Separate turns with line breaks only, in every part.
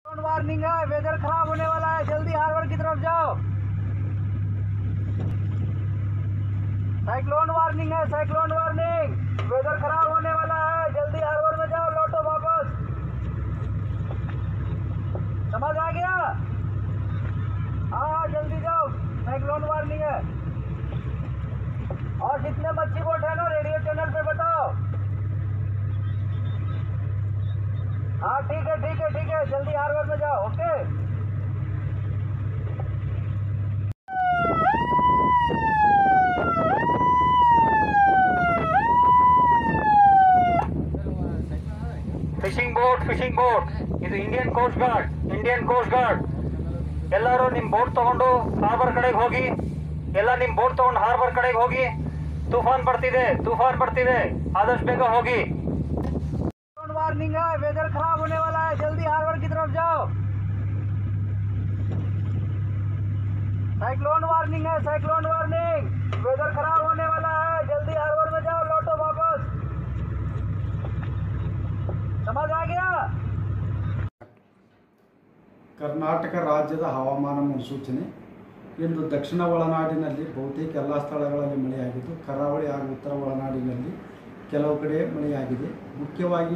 warning है weather खराब होने वाला है जल्दी हार्बर की तरफ जाओ साइक्लोन वार्निंग है साइक्लोन वार्निंग वेदर खराब होने वाला है जल्दी हार्बर में जाओ लौटो वापस समझ आ गया हाँ हाँ जल्दी जाओ साइक्लोन वार्निंग है और जितने मच्छी बोट है ना रेडियो चैनल पे बताओ हाँ ठीक है ठीक है ठीक है जल्दी हार्बर में जाओ okay fishing boat fishing boat ಇದು Indian coast guard Indian coast guard ಎಲ್ಲರೂ ನಿಮ್ಮ ಬೋಟ್ ತಗೊಂಡು ಹಾರ್ಬರ್ ಕಡೆಗೆ ಹೋಗಿ ಎಲ್ಲ ನಿಮ್ಮ ಬೋಟ್ ತಗೊಂಡು ಹಾರ್ಬರ್ ಕಡೆಗೆ ಹೋಗಿ ತೂಫಾನ್ ಬರ್ತಿದೆ ತೂಫಾನ್ ಬರ್ತಿದೆ ಆದಷ್ಟು ಬೇಗ ಹೋಗಿ वार्निंग है वेदर खराब होने वाला है जल्दी हार्बर की तरफ जाओ साइक्लोन वार्निंग है साइक्लोन वार्निंग वेदर खराब होने वाला है जल्दी हार्बर में जाओ लौटो वापस समझ आ गया
ಕರ್ನಾಟಕ ರಾಜ್ಯದ ಹವಾಮಾನ ಮುನ್ಸೂಚನೆ ಇಂದು ದಕ್ಷಿಣ ಒಳನಾಡಿನಲ್ಲಿ ಬಹುತೇಕ ಎಲ್ಲ ಸ್ಥಳಗಳಲ್ಲಿ ಮಳೆಯಾಗಿದ್ದು ಕರಾವಳಿ ಹಾಗೂ ಉತ್ತರ ಒಳನಾಡಿನಲ್ಲಿ ಕೆಲವು ಕಡೆ ಮಳೆಯಾಗಿದೆ ಮುಖ್ಯವಾಗಿ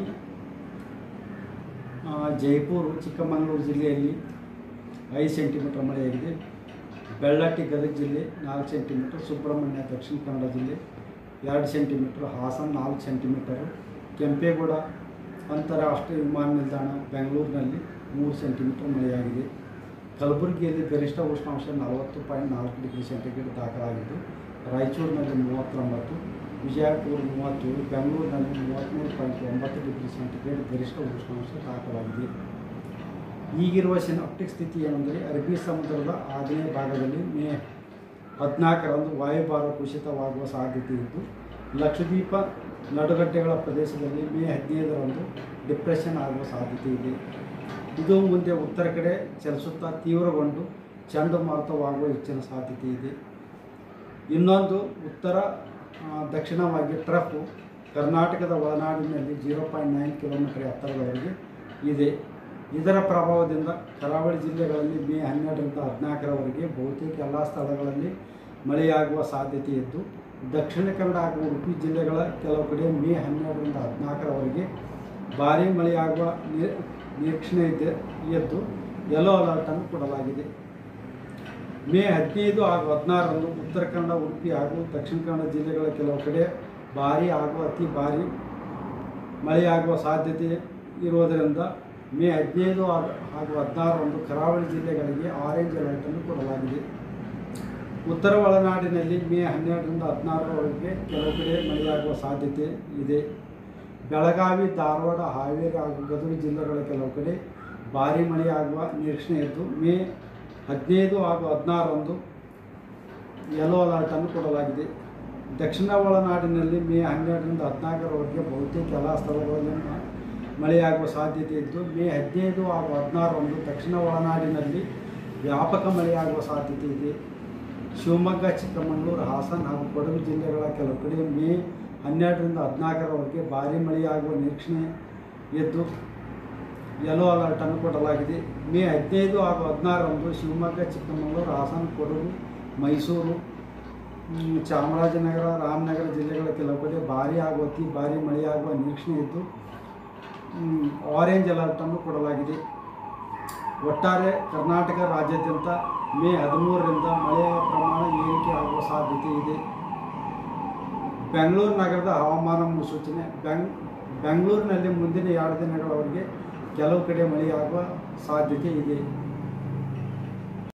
ಆ, ಜೈಪುರ ಚಿಕ್ಕಮಗಳೂರು ಜಿಲ್ಲೆಯಲ್ಲಿ ಐದು ಸೆಂಟಿಮೀಟರ್ ಮಳೆಯಾಗಿದೆ ಬೆಳ್ಳಟ್ಟಿ ಗದಗ ಜಿಲ್ಲೆ ನಾಲ್ಕು ಸೆಂಟಿಮೀಟರ್ ಸುಬ್ರಹ್ಮಣ್ಯ ದಕ್ಷಿಣ ಕನ್ನಡ ಜಿಲ್ಲೆ ಎರಡು ಸೆಂಟಿಮೀಟರ್ ಹಾಸನ ನಾಲ್ಕು ಸೆಂಟಿಮೀಟರು ಕೆಂಪೇಗೌಡ ಅಂತಾರಾಷ್ಟ್ರೀಯ ವಿಮಾನ ನಿಲ್ದಾಣ ಬೆಂಗಳೂರಿನಲ್ಲಿ ಮೂರು ಸೆಂಟಿಮೀಟರ್ ಮಳೆಯಾಗಿದೆ ಕಲಬುರಗಿಯಲ್ಲಿ ಗರಿಷ್ಠ ಉಷ್ಣಾಂಶ ನಲವತ್ತು ಪಾಯಿಂಟ್ ನಾಲ್ಕು ಡಿಗ್ರಿ ಸೆಂಟಿಗ್ರೇಡ್ ದಾಖಲಾಗಿದ್ದು ರಾಯಚೂರಿನಲ್ಲಿ ಮೂವತ್ತೊಂಬತ್ತು ವಿಜಯಪುರ ಮೂವತ್ತೇಳು ಬೆಂಗಳೂರಿನಲ್ಲಿ ಮೂವತ್ತ್ಮೂರು ಪಾಯಿಂಟ್ ಒಂಬತ್ತು ಡಿಗ್ರಿ ಸೆಂಟಿಗ್ರೇಡ್ ಗರಿಷ್ಠ ಉಷ್ಣಾಂಶ ದಾಖಲಾಗಿದೆ ಈಗಿರುವ ಸಿನಾಪ್ಟಿಕ್ ಸ್ಥಿತಿ ಏನೆಂದರೆ ಅರಬ್ಬಿ ಸಮುದ್ರದ ಆಗ್ನೇಯ ಭಾಗದಲ್ಲಿ ಮೇ ಹದಿನಾಲ್ಕರಂದು ವಾಯುಭಾರ ಕುಸಿತವಾಗುವ ಸಾಧ್ಯತೆ ಇದ್ದು ಲಕ್ಷದ್ವೀಪ ನಡುಗಡ್ಡೆಗಳ ಪ್ರದೇಶದಲ್ಲಿ ಮೇ ಹದಿನೈದರಂದು ಡಿಪ್ರೆಷನ್ ಆಗುವ ಸಾಧ್ಯತೆ ಇದೆ ಇದು ಮುಂದೆ ಉತ್ತರ ಕಡೆ ಚಲಿಸುತ್ತಾ ತೀವ್ರಗೊಂಡು ಚಂಡಮಾರುತವಾಗುವ ಹೆಚ್ಚಿನ ಸಾಧ್ಯತೆ ಇದೆ ಇನ್ನೊಂದು ಉತ್ತರ ಆ, ದಕ್ಷಿಣವಾಗಿ ಟ್ರಫು ಕರ್ನಾಟಕದ ಒಳನಾಡಿನಲ್ಲಿ ಜೀರೋ ಪಾಯಿಂಟ್ ನೈನ್ ಕಿಲೋಮೀಟರ್ ಎತ್ತರದವರೆಗೆ ಇದೆ ಇದರ ಪ್ರಭಾವದಿಂದ ಕರಾವಳಿ ಜಿಲ್ಲೆಗಳಲ್ಲಿ ಮೇ ಹನ್ನೆರಡರಿಂದ ಹದಿನಾಲ್ಕರವರೆಗೆ ಬಹುತೇಕ ಎಲ್ಲ ಸ್ಥಳಗಳಲ್ಲಿ ಮಳೆಯಾಗುವ ಸಾಧ್ಯತೆ ಇದ್ದು ದಕ್ಷಿಣ ಕನ್ನಡ ಹಾಗೂ ಉಡುಪಿ ಜಿಲ್ಲೆಗಳ ಕೆಲವು ಕಡೆ ಮೇ ಹನ್ನೆರಡರಿಂದ ಹದಿನಾಲ್ಕರವರೆಗೆ ಭಾರೀ ಮಳೆಯಾಗುವ ನಿ- ನಿರೀಕ್ಷಣೆ ಇದೆ ಎದ್ದು ಯೆಲ್ಲೋ ಅಲರ್ಟನ್ನು ಕೊಡಲಾಗಿದೆ ಮೇ ಹದಿನೈದು ಹಾಗೂ ಹದಿನಾರರಂದು ಉತ್ತರ ಕನ್ನಡ ಉಡುಪಿ ಹಾಗೂ ದಕ್ಷಿಣ ಕನ್ನಡ ಜಿಲ್ಲೆಗಳ ಕೆಲವು ಕಡೆ ಭಾರೀ ಹಾಗೂ ಅತಿ ಭಾರೀ ಮಳೆಯಾಗುವ ಸಾಧ್ಯತೆ ಇರುವುದರಿಂದ ಮೇ ಹದಿನೈದು ಹಾಗೂ ಹಾಗೂ ಹದಿನಾರರಂದು ಕರಾವಳಿ ಜಿಲ್ಲೆಗಳಿಗೆ ಆರೆಂಜ್ ಅಲರ್ಟನ್ನು ಕೊಡಲಾಗಿದೆ ಉತ್ತರ ಒಳನಾಡಿನಲ್ಲಿ ಮೇ ಹನ್ನೆರಡರಿಂದ ಹದಿನಾರರವರೆಗೆ ಕೆಲವು ಕಡೆ ಮಳೆಯಾಗುವ ಸಾಧ್ಯತೆ ಇದೆ ಬೆಳಗಾವಿ ಧಾರವಾಡ ಹಾವೇರಿ ಹಾಗೂ ಗದಗ ಜಿಲ್ಲೆಗಳ ಕೆಲವು ಕಡೆ ಭಾರೀ ಮಳೆಯಾಗುವ ನಿರೀಕ್ಷಣೆ ಇದ್ದು ಮೇ ಹದಿನೈದು ಹಾಗೂ ಹದಿನಾರರಂದು ಯೆಲ್ಲೋ ಅಲರ್ಟನ್ನು ಕೊಡಲಾಗಿದೆ ದಕ್ಷಿಣ ಒಳನಾಡಿನಲ್ಲಿ ಮೇ ಹನ್ನೆರಡರಿಂದ ಹದಿನಾಲ್ಕರವರೆಗೆ ಬಹುತೇಕ ಎಲ್ಲ ಸ್ಥಳಗಳಲ್ಲಿ ಮ- ಮಳೆಯಾಗುವ ಸಾಧ್ಯತೆ ಇದ್ದು ಮೇ ಹದಿನೈದು ಹಾಗೂ ಹದಿನಾರರಂದು ದಕ್ಷಿಣ ಒಳನಾಡಿನಲ್ಲಿ ವ್ಯಾಪಕ ಮಳೆಯಾಗುವ ಸಾಧ್ಯತೆ ಇದೆ ಶಿವಮೊಗ್ಗ ಚಿಕ್ಕಮಗಳೂರು ಹಾಸನ ಹಾಗೂ ಕೊಡಗು ಜಿಲ್ಲೆಗಳ ಕೆಲವು ಕಡೆ ಮೇ ಹನ್ನೆರಡರಿಂದ ಹದಿನಾಲ್ಕರವರೆಗೆ ಭಾರೀ ಮಳೆಯಾಗುವ ನಿರೀಕ್ಷಣೆ ಇದ್ದು ಯೆಲ್ಲೋ ಅಲರ್ಟನ್ನು ಕೊಡಲಾಗಿದೆ ಮೇ ಹದಿನೈದು ಹಾಗೂ ಹದಿನಾರರಂದು ಶಿವಮೊಗ್ಗ ಚಿಕ್ಕಮಗಳೂರು ಹಾಸನ ಕೊಡಗು ಮೈಸೂರು ಮ್, ಚಾಮರಾಜನಗರ ರಾಮನಗರ ಜಿಲ್ಲೆಗಳ ಕೆಲವು ಕಡೆ ಭಾರೀ ಹಾಗೂ ಅತಿ ಭಾರೀ ಮಳೆಯಾಗುವ ನಿರೀಕ್ಷಣೆ ಇದ್ದು ಮ್, ಆರೆಂಜ್ ಅಲರ್ಟನ್ನು ಕೊಡಲಾಗಿದೆ ಒಟ್ಟಾರೆ ಕರ್ನಾಟಕ ರಾಜ್ಯಾದ್ಯಂತ ಮೇ ಹದಿಮೂರರಿಂದ ಮಳೆಯ ಪ್ರಮಾಣ ಏರಿಕೆ ಆಗುವ ಸಾಧ್ಯತೆ ಇದೆ ಬೆಂಗಳೂರು ನಗರದ ಹವಾಮಾನ ಮುನ್ಸೂಚನೆ ಬೆಂಗ್ ಬೆಂಗಳೂರಿನಲ್ಲಿ ಮುಂದಿನ ಎರಡು ದಿನಗಳವರೆಗೆ ಕೆಲವು ಕಡೆ ಮಳೆಯಾಗುವ ಸಾಧ್ಯತೆ ಇದೆ